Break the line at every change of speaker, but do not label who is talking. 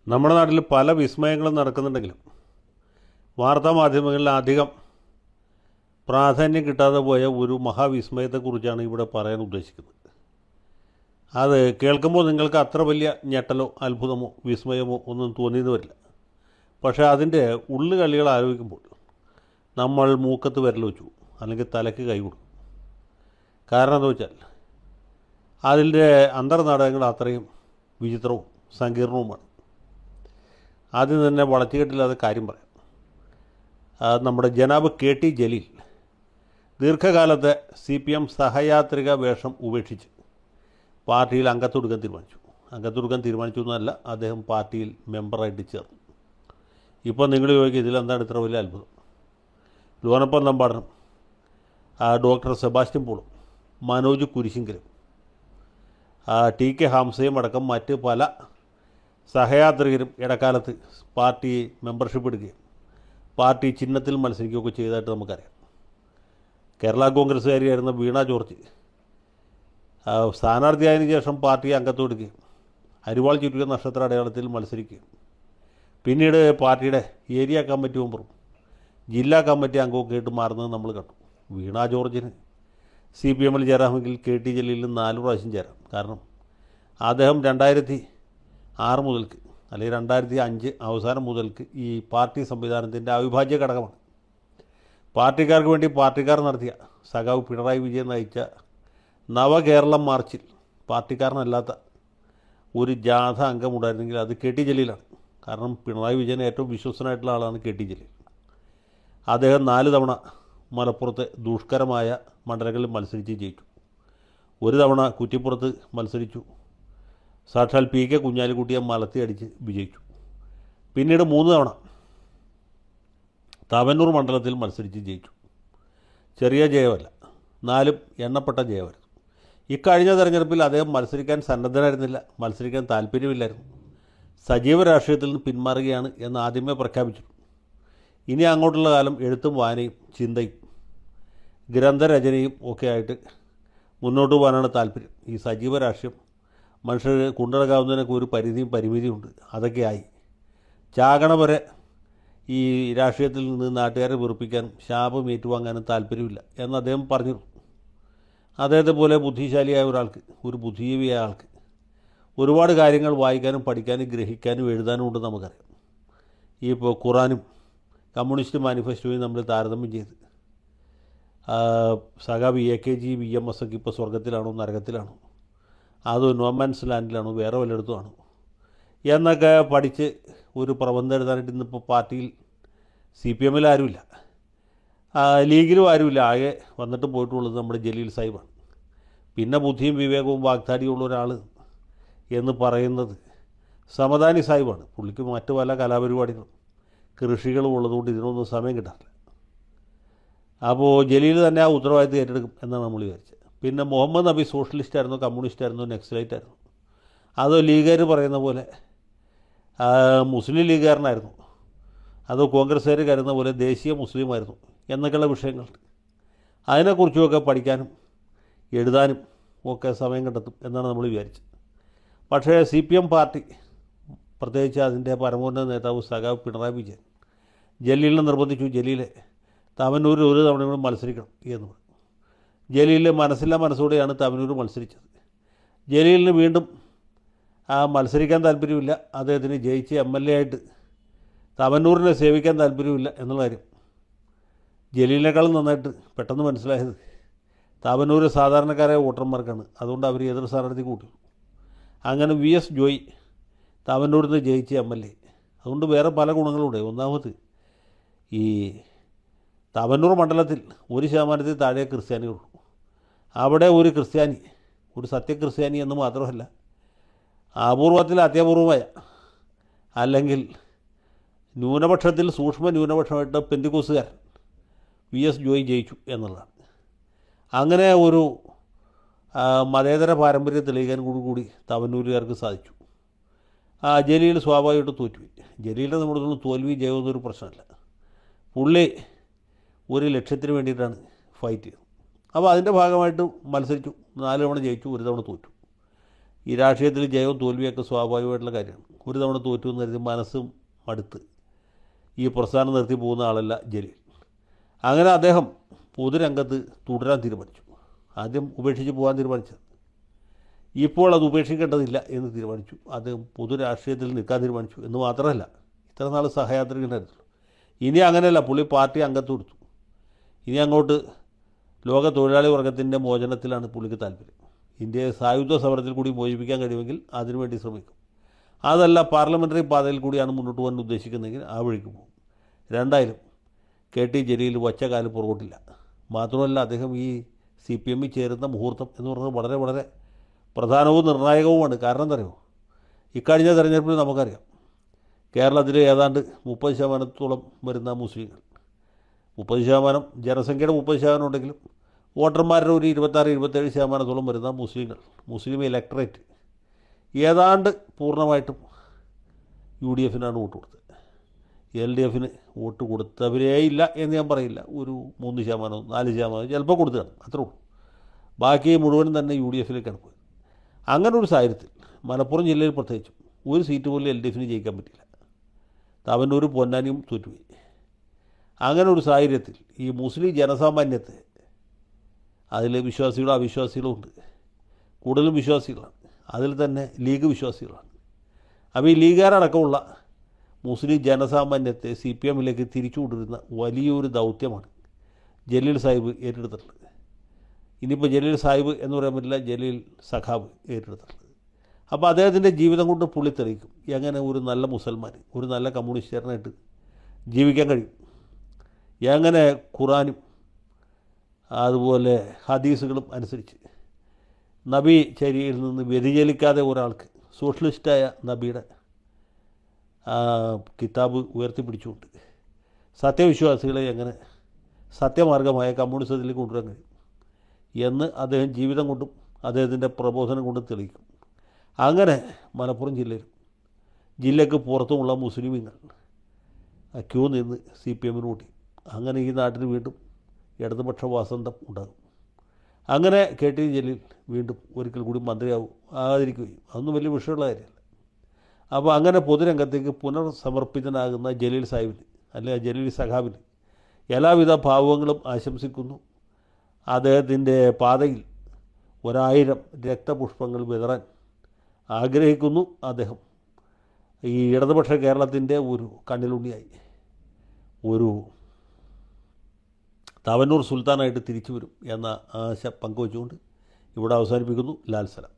നമ്മുടെ നാട്ടിൽ പല വിസ്മയങ്ങളും നടക്കുന്നുണ്ടെങ്കിലും വാർത്താ മാധ്യമങ്ങളിൽ അധികം പ്രാധാന്യം കിട്ടാതെ പോയ ഒരു മഹാവിസ്മയത്തെക്കുറിച്ചാണ് ഇവിടെ പറയാൻ ഉദ്ദേശിക്കുന്നത് അത് കേൾക്കുമ്പോൾ നിങ്ങൾക്ക് അത്ര വലിയ ഞെട്ടലോ അത്ഭുതമോ വിസ്മയമോ ഒന്നും തോന്നിയെന്ന് വരില്ല പക്ഷേ അതിൻ്റെ ഉള്ളുകളികൾ ആലോചിക്കുമ്പോൾ നമ്മൾ മൂക്കത്ത് വിരൽ വെച്ചു അല്ലെങ്കിൽ തലയ്ക്ക് കൈ കൊടുക്കും കാരണം എന്താ വെച്ചാൽ അതിൻ്റെ അന്തർനാടകങ്ങൾ അത്രയും വിചിത്രവും സങ്കീർണവുമാണ് ആദ്യം തന്നെ വളച്ചുകെട്ടില്ലാതെ കാര്യം പറയാം ആ, നമ്മുടെ ജനാബ് കെ ടി ജലീൽ ദീർഘകാലത്തെ സി പി എം സഹയാത്രിക വേഷം ഉപേക്ഷിച്ച് പാർട്ടിയിൽ അംഗത്തൊടുക്കാൻ തീരുമാനിച്ചു അംഗത്തൊടുക്കാൻ തീരുമാനിച്ചു എന്നല്ല അദ്ദേഹം പാർട്ടിയിൽ മെമ്പറായിട്ട് ചേർന്നു ഇപ്പോൾ നിങ്ങൾ ചോദിക്കുക ഇതിലെന്താണ് ഇത്ര വലിയ അത്ഭുതം ലോനപ്പം നമ്പാടനും ആ ഡോക്ടർ സെബാസ്റ്റ്യൻ പോളും മനോജ് കുരിശിങ്കലും ആ, ടി കെ ഹംസയും അടക്കം മറ്റ് പല സഹയാത്രികരും ഇടക്കാലത്ത് പാർട്ടി മെമ്പർഷിപ്പ് എടുക്കുകയും പാർട്ടി ചിഹ്നത്തിൽ മത്സരിക്കുകയൊക്കെ ചെയ്തതായിട്ട് നമുക്കറിയാം കേരള കോൺഗ്രസ്സുകാരിയായിരുന്ന വീണ ജോർജ് ആ, സ്ഥാനാർത്ഥിയായതിനു ശേഷം പാർട്ടി അംഗത്വം എടുക്കുകയും അരിവാൾ ചുരുക്ക നക്ഷത്ര അടയാളത്തിൽ മത്സരിക്കുകയും പിന്നീട് പാർട്ടിയുടെ ഏരിയ കമ്മിറ്റി മെമ്പറും ജില്ലാ കമ്മിറ്റി അംഗമൊക്കെ ആയിട്ട് മാറുന്നത് നമ്മൾ കണ്ടു വീണ ജോർജിന് സി പി എമ്മിൽ ചേരാമെങ്കിൽ കെ ടി ജലീലിൽ നാല് പ്രാവശ്യം ചേരാം കാരണം അദ്ദേഹം രണ്ടായിരത്തി ആറ് മുതൽക്ക് അല്ലെങ്കിൽ രണ്ടായിരത്തി അഞ്ച് അവസാനം മുതൽക്ക് ഈ പാർട്ടി സംവിധാനത്തിൻ്റെ അവിഭാജ്യ ഘടകമാണ് പാർട്ടിക്കാർക്ക് വേണ്ടി പാർട്ടിക്കാർ നടത്തിയ സഖാവ് പിണറായി വിജയൻ നയിച്ച നവകേരളം മാർച്ചിൽ പാർട്ടിക്കാരനല്ലാത്ത ഒരു ജാഥ അംഗമുണ്ടായിരുന്നെങ്കിൽ അത് കെ ടി ജലീലാണ് കാരണം പിണറായി വിജയൻ ഏറ്റവും വിശ്വസനായിട്ടുള്ള ആളാണ് കെ ടി ജലീൽ അദ്ദേഹം നാല് തവണ മലപ്പുറത്തെ ദുഷ്കരമായ മണ്ഡലങ്ങളിൽ മത്സരിച്ച് ജയിച്ചു ഒരു തവണ കുറ്റിപ്പുറത്ത് മത്സരിച്ചു സാക്ഷാൽ പി കെ കുഞ്ഞാലിക്കുട്ടിയെ മലത്തി അടിച്ച് വിജയിച്ചു പിന്നീട് മൂന്ന് തവണ താവന്നൂർ മണ്ഡലത്തിൽ മത്സരിച്ച് ജയിച്ചു ചെറിയ ജയമല്ല നാലും എണ്ണപ്പെട്ട ജയമായിരുന്നു ഇക്കഴിഞ്ഞ തെരഞ്ഞെടുപ്പിൽ അദ്ദേഹം മത്സരിക്കാൻ സന്നദ്ധനായിരുന്നില്ല മത്സരിക്കാൻ താല്പര്യമില്ലായിരുന്നു സജീവ രാഷ്ട്രീയത്തിൽ നിന്ന് പിന്മാറുകയാണ് എന്ന് ആദ്യമേ പ്രഖ്യാപിച്ചു ഇനി അങ്ങോട്ടുള്ള കാലം എഴുത്തും വായനയും ചിന്തയും ഗ്രന്ഥരചനയും ഒക്കെ ആയിട്ട് മുന്നോട്ട് പോകാനാണ് താല്പര്യം ഈ സജീവ രാഷ്ട്രീയം മനുഷ്യർ കൊണ്ടുനടക്കാവുന്നതിനൊക്കെ ഒരു പരിധിയും പരിമിതിയുണ്ട് അതൊക്കെ ആയി ചാകണ വരെ ഈ രാഷ്ട്രീയത്തിൽ നിന്ന് നാട്ടുകാരെ വെറുപ്പിക്കാനും ശാപം ഏറ്റുവാങ്ങാനും താല്പര്യമില്ല എന്ന് അദ്ദേഹം പറഞ്ഞു അദ്ദേഹത്തെ പോലെ ബുദ്ധിശാലിയായ ഒരാൾക്ക് ഒരു ബുദ്ധിജീവിയായ ആൾക്ക് ഒരുപാട് കാര്യങ്ങൾ വായിക്കാനും പഠിക്കാനും ഗ്രഹിക്കാനും എഴുതാനും ഉണ്ട് നമുക്കറിയാം ഈ ഇപ്പോൾ ഖുറാനും കമ്മ്യൂണിസ്റ്റ് മാനിഫെസ്റ്റോയും നമ്മൾ താരതമ്യം ചെയ്ത് ആ, സഖാബ് A K G V M S ഒക്കെ ഇപ്പോൾ സ്വർഗത്തിലാണോ നരകത്തിലാണോ അതോ നോമാൻസ് ലാൻഡിലാണോ വേറെ വല്ലയിടത്തുമാണോ എന്നൊക്കെ പഠിച്ച് ഒരു പ്രബന്ധം എഴുതാനായിട്ട് ഇന്നിപ്പോൾ പാർട്ടിയിൽ സി പി എമ്മിൽ ആരുമില്ല ആ, ലീഗിലും ആരുമില്ല ആകെ വന്നിട്ട് പോയിട്ടുള്ളത് നമ്മുടെ ജലീൽ സാഹിബാണ് പിന്നെ ബുദ്ധിയും വിവേകവും വാഗ്ദാടിയുള്ള ഒരാൾ എന്ന് പറയുന്നത് സമദാനി സാഹിബാണ് പുള്ളിക്ക് മറ്റു പല കലാപരിപാടികളും കൃഷികളും ഉള്ളതുകൊണ്ട് ഇതിനൊന്നും സമയം കിട്ടാറില്ല അപ്പോൾ ജലീൽ തന്നെ ആ ഉത്തരവാദിത്തം ഏറ്റെടുക്കും എന്നാണ് നമ്മൾ വിചാരിച്ചത് പിന്നെ മുഹമ്മദ് നബി സോഷ്യലിസ്റ്റ് ആയിരുന്നോ കമ്മ്യൂണിസ്റ്റ് ആയിരുന്നോ നെക്സലൈറ്റ് ആയിരുന്നു അതോ ലീഗുകാർ പറയുന്ന പോലെ ആ, മുസ്ലിം ലീഗുകാരനായിരുന്നു അതോ കോൺഗ്രസ്സുകാർ കരുതുന്ന പോലെ ദേശീയ മുസ്ലിമായിരുന്നു എന്നൊക്കെയുള്ള വിഷയങ്ങളുണ്ട് അതിനെക്കുറിച്ചുമൊക്കെ പഠിക്കാനും എഴുതാനും ഒക്കെ സമയം കണ്ടെത്തും എന്നാണ് നമ്മൾ വിചാരിച്ചത് പക്ഷേ സി പി എം പാർട്ടി പ്രത്യേകിച്ച് അതിൻ്റെ പരമോന്നത നേതാവ് സഖാവ് പിണറായി വിജയൻ ജലീലിനെ നിർബന്ധിച്ചു ജലീലെ തവനൂരിൽ ഒരു തവണ കൂടെ മത്സരിക്കണം എന്ന് പറഞ്ഞു ജലീലിലെ മനസ്സില്ലാ മനസ്സോടെയാണ് തവനൂർ മത്സരിച്ചത് ജലീലിന് വീണ്ടും ആ മത്സരിക്കാൻ താല്പര്യമില്ല അദ്ദേഹത്തിന് ജയിച്ച് എം എൽ എ ആയിട്ട് തവന്നൂരിനെ സേവിക്കാൻ താല്പര്യമില്ല എന്നുള്ള കാര്യം ജലീലിനേക്കാളും നന്നായിട്ട് പെട്ടെന്ന് മനസ്സിലായത് താവന്നൂർ സാധാരണക്കാരായ വോട്ടർമാർക്കാണ് അതുകൊണ്ട് അവർ എതിർ സ്ഥാനാർത്ഥി കൂട്ടി അങ്ങനെ വി എസ് ജോയി താവന്നൂരിൽ നിന്ന് ജയിച്ച എം എൽ എ അതുകൊണ്ട് വേറെ പല ഗുണങ്ങളുണ്ട് ഒന്നാമത് ഈ താവന്നൂർ മണ്ഡലത്തിൽ ഒരു ശതമാനത്തിൽ താഴെ ക്രിസ്ത്യാനികളുള്ളൂ അവിടെ ഒരു ക്രിസ്ത്യാനി ഒരു സത്യക്രിസ്ത്യാനി എന്ന് മാത്രമല്ല അപൂർവത്തിൽ അത്യപൂർവമായ അല്ലെങ്കിൽ ന്യൂനപക്ഷത്തിൽ സൂക്ഷ്മ ന്യൂനപക്ഷമായിട്ട് പെന്തിക്കോസുകാരൻ വി എസ് ജോയി ജയിച്ചു എന്നുള്ളതാണ് അങ്ങനെ ഒരു ആ, മതേതര പാരമ്പര്യം തെളിയിക്കാൻ കൂടി കൂടി തവന്നൂരുകാർക്ക് സാധിച്ചു ആ ജലീൽ സ്വാഭാവികമായിട്ട് തോറ്റുപോയി ജലീലിനെ നമ്മുടെ തോൽവി ജയമൊന്നൊരു പ്രശ്നമല്ല പുള്ളി ഒരു ലക്ഷ്യത്തിന് വേണ്ടിയിട്ടാണ് ഫൈറ്റ് ചെയ്തത് അപ്പോൾ അതിൻ്റെ ഭാഗമായിട്ട് മത്സരിച്ചു നാല് തവണ ജയിച്ചു ഒരു തവണ തോറ്റു ഈ രാഷ്ട്രീയത്തിൽ ജയവും തോൽവിയൊക്കെ സ്വാഭാവികമായിട്ടുള്ള കാര്യമാണ് ഒരു തവണ തോറ്റു എന്ന് കരുതി മനസ്സും മടുത്ത് ഈ പ്രസ്ഥാനം നിർത്തി പോകുന്ന ആളല്ല ജലീൽ അങ്ങനെ അദ്ദേഹം പൊതുരംഗത്ത് തുടരാൻ തീരുമാനിച്ചു ആദ്യം ഉപേക്ഷിച്ച് പോകാൻ തീരുമാനിച്ചത് ഇപ്പോൾ അത് ഉപേക്ഷിക്കേണ്ടതില്ല എന്ന് തീരുമാനിച്ചു അദ്ദേഹം പൊതു രാഷ്ട്രീയത്തിൽ നിൽക്കാൻ തീരുമാനിച്ചു എന്ന് മാത്രമല്ല ഇത്ര നാൾ സഹയാത്രികനായിരുന്നുള്ളൂ ഇനി അങ്ങനെയല്ല പുള്ളി പാർട്ടി അംഗത്വം കൊടുത്തു ഇനി അങ്ങോട്ട് ലോക തൊഴിലാളി വർഗത്തിൻ്റെ മോചനത്തിലാണ് പുള്ളിക്ക് താല്പര്യം ഇന്ത്യയെ സായുധ സമരത്തിൽ കൂടി മോചിപ്പിക്കാൻ കഴിയുമെങ്കിൽ അതിനുവേണ്ടി ശ്രമിക്കും അതല്ല പാർലമെൻ്ററി പാതയിൽ കൂടിയാണ് മുന്നോട്ട് പോകാൻ ഉദ്ദേശിക്കുന്നതെങ്കിൽ ആ വഴിക്ക് പോകും രണ്ടായാലും കെ ടി ജലീൽ വച്ചകാലം പുറകോട്ടില്ല മാത്രമല്ല അദ്ദേഹം ഈ സി പി എമ്മിൽ ചേരുന്ന മുഹൂർത്തം എന്ന് പറയുന്നത് വളരെ വളരെ പ്രധാനവും നിർണായകവുമാണ് കാരണം എന്താ അറിയുമോ ഇക്കഴിഞ്ഞ തെരഞ്ഞെടുപ്പിൽ നമുക്കറിയാം കേരളത്തിൽ ഏതാണ്ട് മുപ്പത് ശതമാനത്തോളം വരുന്ന മുസ്ലിങ്ങൾ മുപ്പത് ശതമാനം ജനസംഖ്യയുടെ മുപ്പത് ശതമാനം ഉണ്ടെങ്കിലും വോട്ടർമാരുടെ ഒരു ഇരുപത്താറ് ഇരുപത്തേഴ് ശതമാനത്തോളം വരുന്ന മുസ്ലിങ്ങൾ മുസ്ലിം ഇലക്ട്രേറ്റ് ഏതാണ്ട് പൂർണ്ണമായിട്ടും യു ഡി എഫിനാണ് വോട്ട് കൊടുത്തത് എൽ ഡി എഫിന് വോട്ട് കൊടുത്തവരേ ഇല്ല എന്ന് ഞാൻ പറയില്ല ഒരു മൂന്ന് ശതമാനം നാല് ശതമാനം ചിലപ്പോൾ കൊടുത്തതാണ് അത്രേ ഉള്ളൂ ബാക്കി മുഴുവനും തന്നെ യു ഡി എഫിലേക്കാണ് പോയത് അങ്ങനെ ഒരു സാഹചര്യത്തിൽ മലപ്പുറം ജില്ലയിൽ പ്രത്യേകിച്ചും ഒരു സീറ്റ് പോലും എൽ ഡി എഫിന് ജയിക്കാൻ പറ്റില്ല തവന്നൂർ പൊന്നാനിയും തോറ്റുപോയി അങ്ങനെ ഒരു സാഹചര്യത്തിൽ ഈ മുസ്ലിം ജനസാമാന്യത്തെ അതിൽ വിശ്വാസികളും അവിശ്വാസികളും ഉണ്ട് കൂടുതലും വിശ്വാസികളാണ് അതിൽ തന്നെ ലീഗ് വിശ്വാസികളാണ് അപ്പോൾ ഈ ലീഗുകാരടക്കമുള്ള മുസ്ലിം ജനസാമാന്യത്തെ സി പി എമ്മിലേക്ക് തിരിച്ചുകൊണ്ടിരുന്ന വലിയൊരു ദൗത്യമാണ് ജലീൽ സാഹിബ് ഏറ്റെടുത്തിട്ടുള്ളത് ഇനിയിപ്പോൾ ജലീൽ സാഹിബ് എന്ന് പറയാൻ പറ്റില്ല ജലീൽ സഖാബ് ഏറ്റെടുത്തിട്ടുള്ളത് അപ്പോൾ അദ്ദേഹത്തിൻ്റെ ജീവിതം കൊണ്ട് പുള്ളി തെളിയിക്കും എങ്ങനെ ഒരു നല്ല മുസൽമാൻ ഒരു നല്ല കമ്മ്യൂണിസ്റ്റുകാരനായിട്ട് ജീവിക്കാൻ കഴിയും എങ്ങനെ ഖുറാനും അതുപോലെ ഹദീസുകളും അനുസരിച്ച് നബി ചര്യയിൽ നിന്ന് വ്യതിചലിക്കാതെ ഒരാൾക്ക് സോഷ്യലിസ്റ്റായ നബിയുടെ ആ, കിതാബ് ഉയർത്തിപ്പിടിച്ചുകൊണ്ട് സത്യവിശ്വാസികളെ എങ്ങനെ സത്യമാർഗമായ കമ്മ്യൂണിസത്തിലേക്ക് കൊണ്ടുവരാൻ കഴിയും എന്ന് അദ്ദേഹം ജീവിതം കൊണ്ടും അദ്ദേഹത്തിൻ്റെ പ്രബോധനം കൊണ്ടും തെളിയിക്കും അങ്ങനെ മലപ്പുറം ജില്ലയിൽ ജില്ലയ്ക്ക് പുറത്തുമുള്ള മുസ്ലിമീങ്ങൾ ആ ക്യൂ നിന്ന് സി പി എമ്മിന് കൂട്ടി അങ്ങനെ ഈ നാട്ടിൽ വീണ്ടും ഇടതുപക്ഷ വാസന്തം ഉണ്ടാകും അങ്ങനെ കെ ടി ജലീൽ വീണ്ടും ഒരിക്കൽ കൂടി മന്ത്രിയാവും ആകാതിരിക്കുകയും അതൊന്നും വലിയ വിഷയമുള്ള കാര്യമല്ല അപ്പോൾ അങ്ങനെ പൊതുരംഗത്തേക്ക് പുനർസമർപ്പിതനാകുന്ന ജലീൽ സാഹിബിന് അല്ലെ ജലീൽ സഖാബിന് എല്ലാവിധ ഭാവങ്ങളും ആശംസിക്കുന്നു അദ്ദേഹത്തിൻ്റെ പാതയിൽ ഒരായിരം രക്തപുഷ്പങ്ങൾ വിതറാൻ ആഗ്രഹിക്കുന്നു അദ്ദേഹം ഈ ഇടതുപക്ഷ കേരളത്തിൻ്റെ ഒരു കണ്ണിലുണ്ണിയായി ഒരു തവന്നൂർ സുൽത്താനായിട്ട് തിരിച്ചു വരും എന്ന ആശ പങ്കുവച്ചുകൊണ്ട് ഇവിടെ അവസാനിപ്പിക്കുന്നു ലാൽ സലാം